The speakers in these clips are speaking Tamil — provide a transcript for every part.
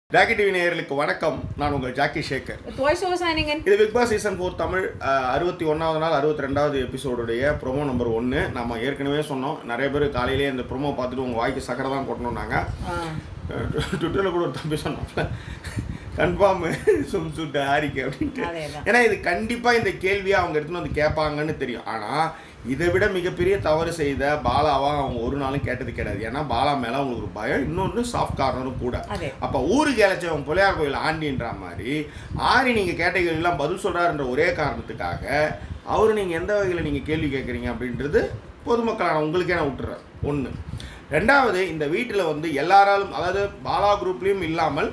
ஜாக்கி டிவி நேயர்களுக்கு வணக்கம் நான் உங்கள் jockey Sekar With voice over signing in. இது Bigg Boss season four Tamil அறுபத்தி ஒன்றாவது நாள் அறுபத்தி ரெண்டாவது எபிசோடுடைய ப்ரோமோ நம்பர் ஒன்று நம்ம ஏற்கனவே சொன்னோம் நிறைய பேர் காலையிலேயே இந்த ப்ரோமோ பார்த்துட்டு உங்கள் வாய்க்கு சக்கரை தான் கொட்டணும்னாங்க ஆ. ட்விட்டரில் கூட ஒரு தம்பி சொன்னாப்ல கன்ஃபார்ம் சும் சுட்டு ஆரிக்கு அப்படின்ட்டு அதேதான். ஏன்னா இது கண்டிப்பாக இந்த கேள்வியை அவங்க எடுத்துன்னு வந்து கேட்பாங்கன்னு தெரியும் ஆனால் இதை விட மிகப்பெரிய தவறு செய்த பாலாவா அவங்க ஒரு நாளும் கேட்டது கிடையாது ஏன்னா பாலா மேலே அவங்களுக்கு ஒரு பயம் இன்னொன்று சாஃப்ட் கார்னரும் கூட அதே. அப்போ ஊருக்கு இழைச்சவன் பிள்ளையார் கோயில் ஆண்டின்ற மாதிரி ஆரி நீங்கள் கேட்ட கேள்வியெல்லாம் பதில் சொல்கிறாருன்ற ஒரே காரணத்துக்காக அவர் நீங்கள் எந்த வகையில் நீங்கள் கேள்வி கேட்குறீங்க அப்படின்றது பொதுமக்களான உங்களுக்கே நான் விட்டுறேன் ஒன்று ரெண்டாவது இந்த வீட்டில் வந்து எல்லாராலும் அதாவது பாலா குரூப்லேயும் இல்லாமல்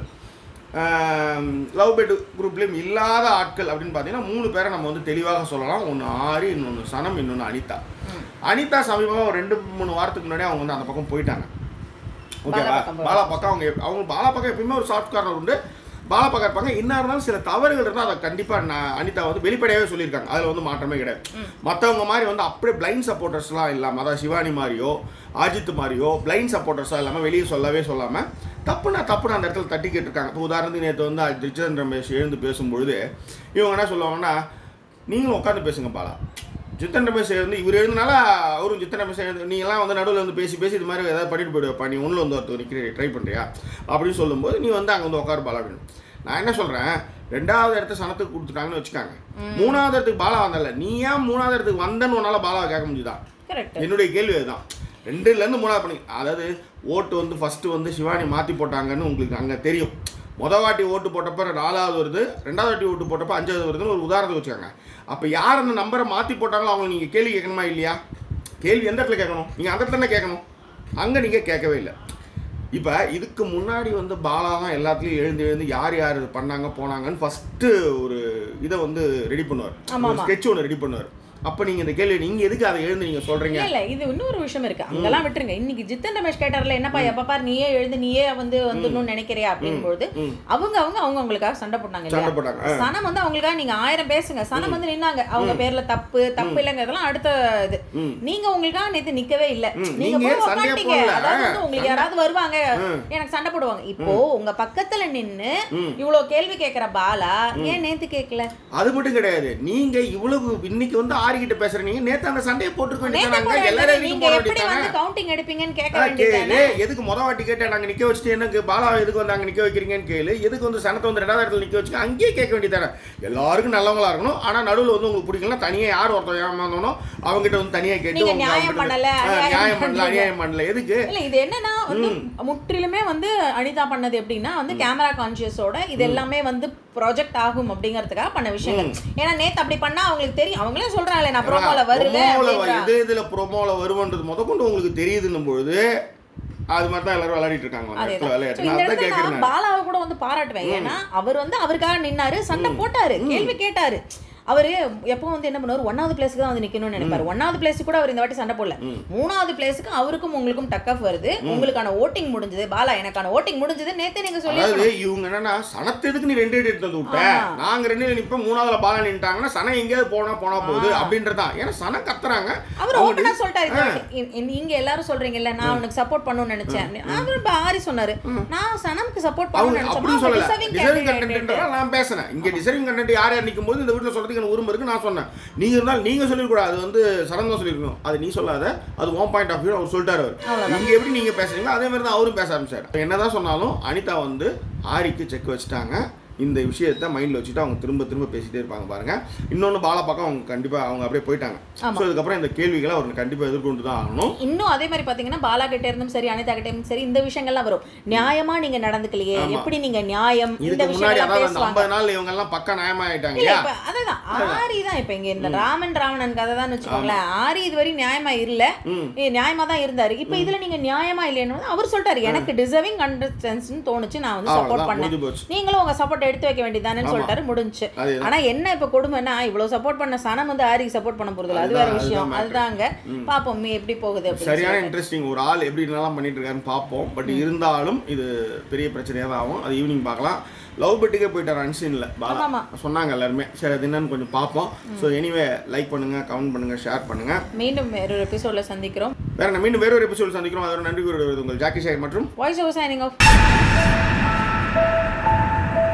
லவ் பெட் குரூப்லேயும் இல்லாத ஆட்கள் அப்படின்னு பார்த்தீங்கன்னா மூணு பேரை நம்ம வந்து தெளிவாக சொல்லலாம் ஒன்று ஆரி இன்னொன்று சனம் இன்னொன்று அனிதா அனிதா சமீபமாக ஒரு ரெண்டு மூணு வாரத்துக்கு முன்னாடி அவங்க வந்து அந்த பக்கம் போயிட்டாங்க ஓகேவா பாலா பக்கம் பாலா பக்கம் அவங்க எப்- அவங்க பாலா பக்கம் எப்பயுமே ஒரு சாஃப்ட் கார்னர் உண்டு பாலா பக்கம் இருப்பாங்க என்ன இருந்தாலும் சில தவறுகள் இருந்தால் அதை கண்டிப்பாக நான் அனிதா வந்து வெளிப்படையாகவே சொல்லியிருக்காங்க அதில் வந்து மாற்றமே கிடையாது மற்றவங்க மாதிரி வந்து அப்படியே பிளைண்ட் சப்போர்ட்டர்ஸ்லாம் இல்லாமல் அதாவது சிவானி மாதிரியோ அஜித் மாதிரியோ பிளைண்ட் சப்போர்ட்டர்ஸாக இல்லாமல் வெளியே சொல்லவே சொல்லாமல் தப்புனா தப்புனா அந்த இடத்துல தட்டி கேட்டிருக்காங்க இப்போ உதாரணத்துக்கு நேற்று வந்து ரிச்சந்திரன் ரமேஷ் எழுந்து பேசும்பொழுது இவங்க என்ன சொல்லுவாங்கன்னா நீங்களும் உட்காந்து பேசுங்க பாலா ஜித்தன் ரமேஷ் வந்து இவர் எழுதுனால அவரும் ஜித்தன் ரமேஷ் எழுது நீ எல்லாம் வந்து நடுவில் வந்து பேசி பேசி இது மாதிரி ஏதாவது பண்ணிட்டு போயிடுவப்பா நீ ஒன்றில் வந்து ஒருத்தர் நிற்கிற ட்ரை பண்ணுறியா அப்படின்னு சொல்லும்போது நீ வந்து அங்கே வந்து உட்காரு பாலா அப்படின்னு நான் என்ன சொல்கிறேன் ரெண்டாவது இடத்த சனத்துக்கு கொடுத்துட்டாங்கன்னு வச்சுக்காங்க மூணாவது இடத்துக்கு பாலா வந்தல நீ ஏன் மூணாவது இடத்துக்கு வந்தன்னு உன்னால பாலாவை கேட்க முடியுதா Correct. என்னுடைய கேள்வி அதுதான் ரெண்டுலேருந்து மூணாவது பண்ணி அதாவது ஓட்டு வந்து ஃபஸ்ட்டு வந்து சிவானி மாற்றி போட்டாங்கன்னு உங்களுக்கு அங்கே தெரியும் முத வாட்டி ஓட்டு போட்டப்ப நாலாவது வருது ரெண்டாவது வாட்டி ஓட்டு போட்டப்ப அஞ்சாவது வருதுன்னு ஒரு உதாரணத்துக்கு வச்சுக்கோங்க அப்போ யார் அந்த நம்பரை மாற்றி போட்டாங்களோ அவங்களை நீங்கள் கேள்வி கேட்கணுமா இல்லையா கேள்வி எந்த இடத்துல கேட்கணும் நீங்கள் அந்த இடத்துல தானே கேட்கணும் அங்கே நீங்கள் கேட்கவே இல்லை இப்போ இதுக்கு முன்னாடி வந்து பாலா தான் எல்லாத்துலேயும் எழுந்து எழுந்து யார் யார் இது பண்ணாங்க போனாங்கன்னு ஃபஸ்ட்டு ஒரு இதை வந்து ரெடி பண்ணுவார் ஆமா, ஒரு ஆமா. ஸ்கெட்ச் ஒன்று ரெடி பண்ணுவார் அப்போ நீங்கள் இந்த கேள்வி நீங்கள் எதுக்கு அதை எழுந்து நீங்கள் சொல்கிறீங்க இல்ல இது இன்னொரு விஷயம் இருக்கு அங்கெல்லாம் விட்டுருங்க இன்னைக்கு ஜித்தன் ரமேஷ் கேட்டார்ல என்னப்பா எப்ப பாரு நீயே எழுந்து நீயே வந்து வந்துடணும்னு நினைக்கிறியா அப்படின்னு பொழுது ம். அவங்க அவங்க அவங்க அவங்களுக்காக சண்டை போட்டாங்க சண்டை இல்லையா போட்டாங்க ஆ. சனம் வந்து அவங்களுக்காக நீங்க ஆயிரம் பேசுங்க சனம் வந்து நின்னாங்க அவங்க பேர்ல தப்பு தப்பு இல்லைங்கிறதெல்லாம் அடுத்த இது ம். நீங்க உங்களுக்காக நேத்து நிக்கவே இல்ல ம். நீங்க நீங்க போய் சண்டையே உட்காந்துட்டீங்க போடல. அதாவது வந்து உங்களுக்கு யாராவது வருவாங்க ம். எனக்கு சண்டை போடுவாங்க இப்போ உங்க பக்கத்துல நின்னு ம். இவ்வளவு கேள்வி கேக்குற பாலா ஏன் நேத்து கேட்கல அது மட்டும் கிடையாது நீங்க இவ்வளவு இன்னைக்கு வந்து ஆரிக்கிட்ட பேசுறீங்க நேத்து அந்த சண்டையை போட்டுருக்க நேத்து வேண்டியதானே போட எல்லாரும் வேண்டியது, எதுக்கு நீங்க போட எப்படி வேண்டியதானே வந்து கவுண்டிங் எடுப்பீங்கன்னு கேட்க ஆ, வேண்டியதானே கேளு எதுக்கு முத வாட்டி கேட்டேன் நாங்க நிக்க வச்சுட்டு எனக்கு பாலா எதுக்கு வந்து அங்க நிக்க வைக்கிறீங்கன்னு கேளு எதுக்கு வந்து சனத்தை வந்து ரெண்டாவது இடத்துல நிக்க வச்சுக்க அங்கேயே கேட்க வேண்டியதானே எல்லாருக்கும் நல்லவங்களா இருக்கணும் ஆனா நடுவுல வந்து உங்களுக்கு பிடிக்கலன்னா தனியா யார் ஒருத்தர் ஏமாந்தனோ அவங்க கிட்ட வந்து தனியா கேட்டு நீங்க உங்க நியாயம் அவங்க கிட்ட- பண்ணல, ஆ, அநியாயம் நியாயம் பண்ணல பண்ணீங்க. அநியாயம் பண்ணல எதுக்கு இல்ல இது என்னன்னா வந்து முற்றிலுமே வந்து அனிதா பண்ணது எப்படின்னா வந்து கேமரா கான்சியஸோட இது எல்லாமே வந்து ப்ராஜெக்ட் ஆகும் அப்படிங்கறதுக்காக பண்ண விஷயங்கள் ஏன்னா நேத்து அப்படி பண்ணா அவங்களுக்கு தெரியும் அவங்களே சொல்றாங்களே நான் ப்ரோமோல வருவேன் ப்ரோமோல அப்படின்றா. எது இதுல ப்ரோமோல வருவன்றது முத கொண்டு உங்களுக்கு தெரியுதுன்னும் பொழுது அது மாதிரி தான் எல்லாரும் விளையாடிட்டு இருக்காங்க அந்த இடத்துல அதேதான். So, விளையாட்டு இந்த நான் அதான் இடத்துல நான் கேட்கிறேன் பாலாவை கூட வந்து பாராட்டுவேன் ஏன்னா அவர் வந்து அவருக்காக நின்னாரு சண்டை போட்டாரு கேள்வி கேட்டாரு அவரு எப்போ வந்து என்ன பண்ணுவார் ஒன்னாவது பிளேஸ்க்கு தான் வந்து நிக்கணும்னு நினைப்பாரு ஒன்னாவது பிளேஸ் கூட அவர் இந்த வாட்டி சண்டை போடல மூணாவது பிளேஸுக்கு அவருக்கும் உங்களுக்கும் டக் ஆஃப் வருது உங்களுக்கான ஓட்டிங் முடிஞ்சது பாலா எனக்கான ஓட்டிங் முடிஞ்சது நேத்து நீங்க சொல்லி அதாவது இவங்க என்னன்னா சனத்து நீ ரெண்டு எடுத்து வந்து விட்ட ஆமா. நாங்க ரெண்டு நிப்போம் மூணாவதுல பாலா நின்ட்டாங்கன்னா சனம் எங்கேயாவது போனா போனா போகுது அப்படின்றதான் ஏன்னா சனம் கத்துறாங்க அவர் ஓப்பனா சொல்லிட்டாரு இந்த வாட்டி. இ- இ- நீங்க எல்லாரும் சொல்றீங்கல்ல நான் உனக்கு சப்போர்ட் பண்ணணும்னு நினைச்சேன் அப்படின்னு. அவர் இப்ப ஆரி சொன்னாரு நான் சனம்க்கு சப்போர்ட் அவங்க பண்ணணும்னு அப்படி நினைச்சேன் சொல்லல டிசர்விங் டிசர்விங் கண்டென்ட் நான் பேசுனேன் இங்க டிசர்விங் கண்டென்ட் யார் யார் நிற்கும் போது இந்த வீட்டுல சொல்றதுக்கு எனக்கு உரிமை இருக்கு நான் சொன்னேன் நீங்க இருந்தாலும் நீங்க சொல்லிருக்கூடாது அது வந்து சனம் தான் சொல்லிருக்கணும் அது நீ சொல்லாத அது ஒன் பாயிண்ட் ஆஃப் வியூ அவர் சொல்லிட்டாரு அவர் அவ்வளவுதான். இங்க எப்படி நீங்க பேசுறீங்களோ அதே மாதிரி தான் அவரும் பேச ஆரம்பிச்சாரு என்னதான் சொன்னாலும் அனிதா வந்து ஆரிக்கு செக் வச்சுட்டாங்க இந்த விஷயத்த மைண்ட்ல வச்சுட்டு அவங்க திரும்ப திரும்ப பேசிட்டே இருப்பாங்க பாருங்க இன்னொன்னு பாலா பக்கம் அவங்க கண்டிப்பா அவங்க அப்படியே போயிட்டாங்க ஆமா. ஸோ இதுக்கப்புறம் இந்த கேள்விகளை அவர் கண்டிப்பா எதிர்கொண்டு தான் ஆகணும் இன்னும் அதே மாதிரி பாத்தீங்கன்னா பாலா கிட்ட இருந்தும் சரி அனிதா கிட்ட இருந்தும் சரி இந்த விஷயங்கள்லாம் வரும் நியாயமா நீங்க நடந்துக்கலையே ஆமா. எப்படி நீங்க நியாயம் இந்த இதுக்கு முன்னாடி விஷயங்கள்லாம் அதாவது அந்த பேசுவாங்க ஐம்பது நாள் இவங்க எல்லாம் பக்கம் நியாயமாயிட்டாங்க இல்ல இல்லையா இப்ப அதுதான் ஆரி தான் இப்ப இங்க இந்த ராமன் ராவணன் கதை தான் வச்சுக்கோங்களேன் ஆரி இதுவரை நியாயமா இல்ல ம். ஏ, நியாயமா தான் இருந்தாரு இப்ப இதுல நீங்க நியாயமா இல்லைன்னு அவர் சொல்லிட்டாரு எனக்கு டிசர்விங் கண்டஸ்டன்ஸ் தோணுச்சு நான் வந்து சப்போர்ட் அவ்வளவுதான் பண்ணேன் முடிஞ்சு போச்சு நீங்களும் உங்க சப்போர்ட் எடுத்து வைக்க வேண்டியதானேன்னு சொல்லிட்டாரு முடிஞ்சுச்சு அதேதான். ஆனா என்ன இப்ப கொடுமைன்னா இவ்வளவு சப்போர்ட் பண்ண சனம் வந்து ஆரிக்கு சப்போர்ட் பண்ண போறதுல அது வேற அதுதான், விஷயம் அதுதான் அதுதாங்க பாப்போம் எப்படி போகுது அப்படின்னு சரியான இன்ட்ரெஸ்டிங் ஒரு ஆள் எப்படி என்னெல்லாம் பண்ணிட்டு இருக்காருன்னு பார்ப்போம் பட் இருந்தாலும் இது பெரிய பிரச்சனையாக தான் ஆகும் அது ஈவினிங் பார்க்கலாம் லவ் பெட்டுக்கே போயிட்டார் அன்சீனில் பாலா ஆமா. சொன்னாங்க எல்லாருமே சரி அது என்னன்னு கொஞ்சம் பார்ப்போம் ஸோ எனிவே லைக் பண்ணுங்க கமெண்ட் பண்ணுங்க ஷேர் பண்ணுங்க மீண்டும் வேறொரு எபிசோட்ல சந்திக்கிறோம் வேற என்ன மீண்டும் வேற ஒரு எபிசோட் சந்திக்கிறோம் அதோட நன்றி கூறுவது உங்கள் ஜாக்கி ஷேர் மற்றும் வாய்ஸ் ஓவர் சைனிங் ஆஃப்